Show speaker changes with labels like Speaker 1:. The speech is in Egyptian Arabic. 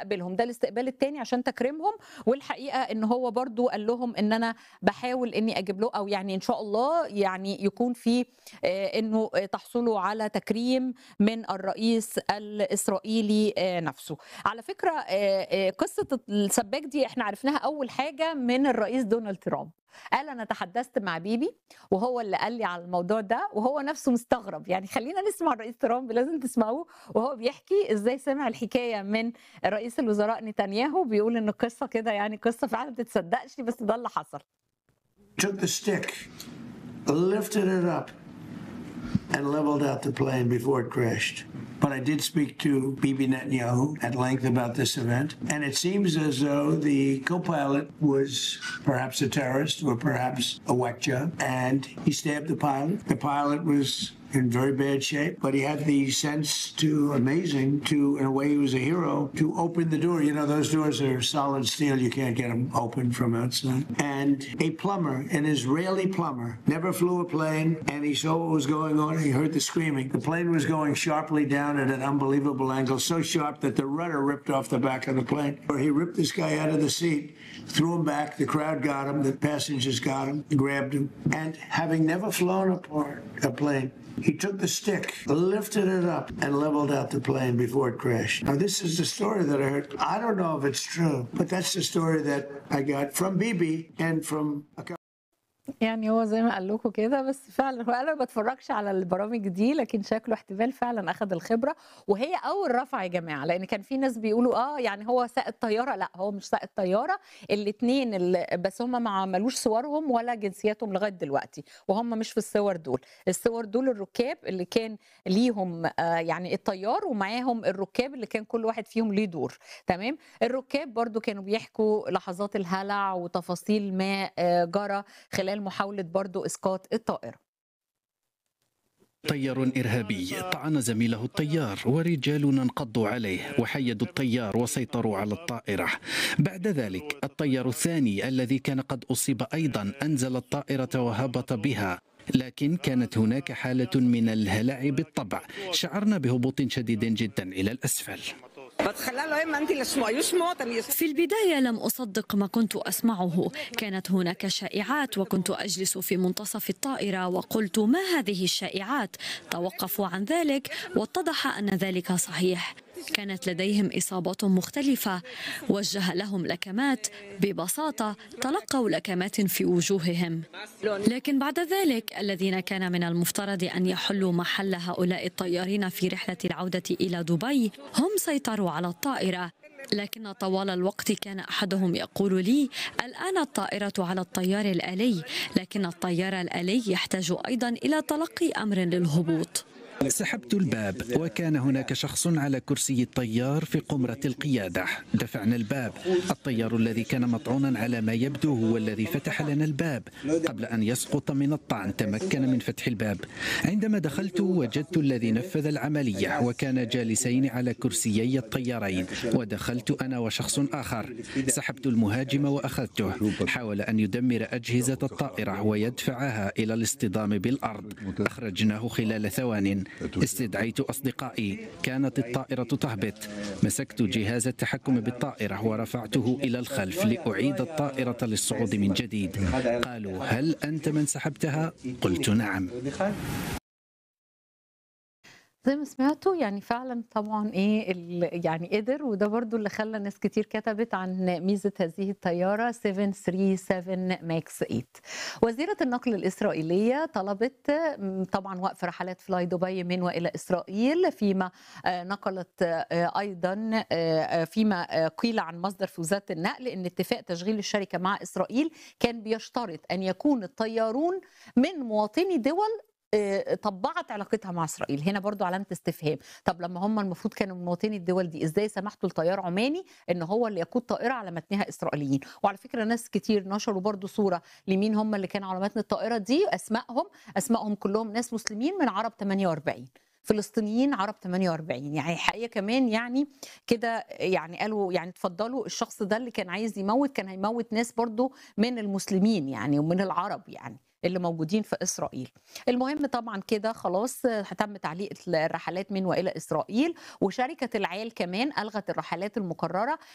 Speaker 1: يستقبلهم ده الاستقبال التاني عشان تكريمهم والحقيقه ان هو برضو قال لهم ان انا بحاول اني اجيب له او يعني ان شاء الله يعني يكون في آه، انه تحصلوا على تكريم من الرئيس الاسرائيلي آه، نفسه على فكره آه، آه، قصه السباك دي احنا عرفناها اول حاجه من الرئيس دونالد ترامب قال انا تحدثت مع بيبي وهو اللي قال لي على الموضوع ده وهو نفسه مستغرب يعني خلينا نسمع الرئيس ترامب لازم تسمعوه وهو بيحكي ازاي سمع الحكايه من رئيس الوزراء نتنياهو بيقول ان القصه كده يعني قصه فعلا ما تتصدقش بس ده اللي حصل
Speaker 2: took the stick, lifted it up, and leveled out the plane before it crashed. But I did speak to Bibi Netanyahu at length about this event, and it seems as though the co pilot was perhaps a terrorist or perhaps a whack job, and he stabbed the pilot. The pilot was in very bad shape, but he had the sense to amazing to, in a way, he was a hero to open the door. You know, those doors are solid steel; you can't get them open from outside. And a plumber, an Israeli plumber, never flew a plane, and he saw what was going on. He heard the screaming. The plane was going sharply down at an unbelievable angle, so sharp that the rudder ripped off the back of the plane. Or he ripped this guy out of the seat, threw him back. The crowd got him. The passengers got him, grabbed him, and having never flown a, part, a plane. He took the stick, lifted it up, and leveled out the plane before it crashed. Now, this is the story that I heard. I don't know if it's true, but that's the story that I got from Bibi and from a couple.
Speaker 1: يعني هو زي ما قال لكم كده بس فعلا هو انا ما بتفرجش على البرامج دي لكن شكله احتمال فعلا اخذ الخبره وهي اول رفعه يا جماعه لان كان في ناس بيقولوا اه يعني هو سائق طياره لا هو مش سائق طياره الاثنين اللي بس هم ما عملوش صورهم ولا جنسياتهم لغايه دلوقتي وهم مش في الصور دول الصور دول الركاب اللي كان ليهم آه يعني الطيار ومعاهم الركاب اللي كان كل واحد فيهم ليه دور تمام الركاب برضو كانوا بيحكوا لحظات الهلع وتفاصيل ما آه جرى خلال محاولة برضو إسقاط الطائرة
Speaker 3: طيار إرهابي طعن زميله الطيار ورجال انقضوا عليه وحيدوا الطيار وسيطروا على الطائرة بعد ذلك الطيار الثاني الذي كان قد أصيب أيضا أنزل الطائرة وهبط بها لكن كانت هناك حالة من الهلع بالطبع شعرنا بهبوط شديد جدا إلى الأسفل
Speaker 4: בהתחלה לא האמנתי לשמוע, היו שמועות, אני...
Speaker 5: في البداية لم أصدق ما كنت أسمعه كانت هناك شائعات وكنت أجلس في منتصف الطائرة وقلت ما هذه الشائعات توقفوا عن ذلك واتضح أن ذلك صحيح كانت لديهم إصابات مختلفة وجه لهم لكمات ببساطة تلقوا لكمات في وجوههم لكن بعد ذلك الذين كان من المفترض أن يحلوا محل هؤلاء الطيارين في رحلة العودة إلى دبي هم سيطروا على الطائرة لكن طوال الوقت كان احدهم يقول لي الان الطائره على الطيار الالي لكن الطيار الالي يحتاج ايضا الى تلقي امر للهبوط
Speaker 3: سحبت الباب وكان هناك شخص على كرسي الطيار في قمرة القيادة دفعنا الباب الطيار الذي كان مطعونا على ما يبدو هو الذي فتح لنا الباب قبل أن يسقط من الطعن تمكن من فتح الباب عندما دخلت وجدت الذي نفذ العملية وكان جالسين على كرسيي الطيارين ودخلت أنا وشخص آخر سحبت المهاجم وأخذته حاول أن يدمر أجهزة الطائرة ويدفعها إلى الاصطدام بالأرض أخرجناه خلال ثوان استدعيت أصدقائي كانت الطائرة تهبط مسكت جهاز التحكم بالطائرة ورفعته إلى الخلف لأعيد الطائرة للصعود من جديد قالوا هل أنت من سحبتها؟ قلت نعم
Speaker 1: زي ما سمعتوا يعني فعلا طبعا ايه ال- يعني قدر وده برضو اللي خلى ناس كتير كتبت عن ميزه هذه الطياره 737 ماكس 8 وزيره النقل الاسرائيليه طلبت م، طبعا وقف رحلات فلاي دبي من والى اسرائيل فيما آه، نقلت آه، ايضا آه، آه، فيما آه، قيل عن مصدر في وزاره النقل ان اتفاق تشغيل الشركه مع اسرائيل كان بيشترط ان يكون الطيارون من مواطني دول آه، طبعت علاقتها مع اسرائيل هنا برضو علامه استفهام طب لما هم المفروض كانوا من مواطني الدول دي ازاي سمحتوا لطيار عماني ان هو اللي يقود طائره على متنها اسرائيليين وعلى فكره ناس كتير نشروا برضو صوره لمين هم اللي كانوا على متن الطائره دي اسمائهم اسمائهم كلهم ناس مسلمين من عرب 48 فلسطينيين عرب 48 يعني حقيقه كمان يعني كده يعني قالوا يعني اتفضلوا الشخص ده اللي كان عايز يموت كان هيموت ناس برضو من المسلمين يعني ومن العرب يعني اللي موجودين في اسرائيل المهم طبعا كده خلاص تم تعليق الرحلات من والى اسرائيل وشركه العال كمان الغت الرحلات المكرره